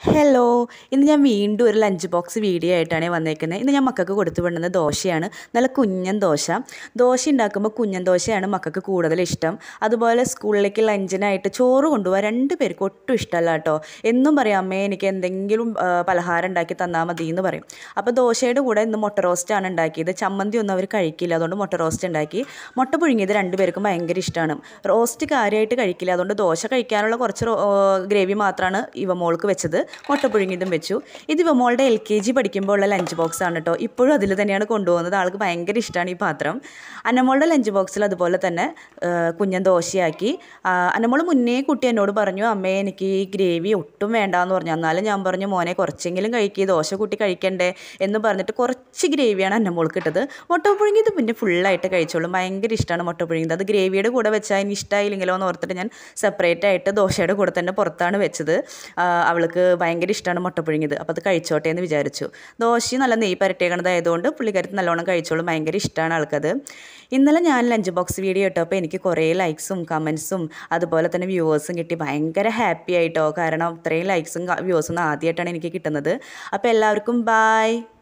hello ഇന്ന് ഞാൻ വീണ്ടും ഒരു ലഞ്ച് ബോക്സ് വീഡിയോ ആയിട്ടാണ് വന്നേക്കുന്നത് ഇന്ന് ഞാൻ മക്കൾക്ക് കൊടുത്തു വിടുന്നത് ദോശയാണ് നല്ല കുഞ്ഞൻ ദോശ ദോശ ഉണ്ടാക്കുമ്പോൾ കുഞ്ഞൻ ദോശയാണ് മക്കൾക്ക് കൂടുതൽ ഇഷ്ടം അതുപോലെ സ്കൂളിലേക്ക് ലഞ്ചിനായിട്ട് ചോറ് കൊണ്ടുപോകാൻ രണ്ട് പേർക്ക് ഒട്ടും ഇഷ്ടമല്ല കേട്ടോ എന്നും പറയും അമ്മേ എനിക്ക് എന്തെങ്കിലും ആ, പലഹാരം ഉണ്ടാക്കി തന്നാൽ മതി എന്ന് പറയും അപ്പോൾ ദോശയുടെ കൂടെ ഇന്ന് മുട്ട റോസ്റ്റാണ് ഉണ്ടാക്കിയത് ചമ്മന്തി ഒന്നും അവർ കഴിക്കില്ല അതുകൊണ്ട് മുട്ട റോസ്റ്റ് ഉണ്ടാക്കി മുട്ട പുഴുങ്ങിയത് രണ്ട് പേർക്കും ഭയങ്കര ഇഷ്ടമാണ് റോസ്റ്റ് കാര്യമായിട്ട് കഴിക്കില്ല അതുകൊണ്ട് ദോശ കഴിക്കാനുള്ള കുറച്ച് റോ- ഗ്രേവി മാത്രമാണ് ഇവ മോൾക്ക് വെച്ചത് മുട്ട പുഴുങ്ങിയതും വെച്ചു ഇത് ഇവ മോളുടെ എൽ കെ ജി പഠിക്കുമ്പോൾ ഉള്ള ലഞ്ച് ബോക്സ് ആണ് കേട്ടോ ഇപ്പോഴും അതിൽ തന്നെയാണ് കൊണ്ടുപോകുന്നത് ആൾക്ക് ഭയങ്കര ഇഷ്ടമാണ് ഈ പാത്രം അന്നമോളുടെ ലഞ്ച് ബോക്സിൽ അതുപോലെ തന്നെ ആ, കുഞ്ഞൻ ദോശയാക്കി ആ, അന്നമോൾ മുന്നേ കുട്ടി എന്നോട് പറഞ്ഞു അമ്മേ എനിക്ക് ഈ ഗ്രേവി ഒട്ടും വേണ്ടാന്ന് പറഞ്ഞു എന്നാലും ഞാൻ പറഞ്ഞു മോനെ കുറച്ചെങ്കിലും കഴിക്കുക ദോശ കൂട്ടി കഴിക്കണ്ടേ എന്ന് പറഞ്ഞിട്ട് കുറച്ച് ഗ്രേവിയാണ് അന്നമോൾക്ക് ഇട്ടത് മുട്ട പുഴുങ്ങിയത് പിന്നെ ഫുള്ളായിട്ട് കഴിച്ചോളും ഭയങ്കര ഇഷ്ടമാണ് മുട്ട പുഴുങ്ങിയത് അത് ഗ്രേവിയുടെ കൂടെ വെച്ചാൽ അതിന് ഇഷ്ടമായില്ലെങ്കിലോ എന്ന് ഓർത്തിട്ട് ഞാൻ സെപ്പറേറ്റ് ആയിട്ട് ദോശയുടെ കൂടെ തന്നെ പുറത്താണ് വെച്ചത് ആ, അവൾക്ക് ഭയങ്കര ഇഷ്ടമാണ് മുട്ട പുഴുങ്ങിയത് അപ്പോൾ അത് കഴിച്ചോട്ടെ എന്ന് വിചാരിച്ചു ദോശ നല്ല നെയ്യ് പരട്ടിയേക്കണതായതുകൊണ്ട് പുള്ളിക്കാരത്ത് നല്ലോണം കഴിച്ചോളും ഭയങ്കര ഇഷ്ടമാണ് ആൾക്കത് ഇന്നലെ ഞാൻ ലഞ്ച് ബോക്സ് വീഡിയോ ഇട്ടപ്പോൾ എനിക്ക് കുറേ ലൈക്സും കമൻസും അതുപോലെ തന്നെ വ്യൂവേഴ്സും കിട്ടി ഭയങ്കര ഹാപ്പി ആയിട്ടോ കാരണം ഇത്രയും ലൈക്സും വ്യൂവേഴ്സും ആദ്യമായിട്ടാണ് എനിക്ക് കിട്ടുന്നത് അപ്പോൾ എല്ലാവർക്കും ബായ്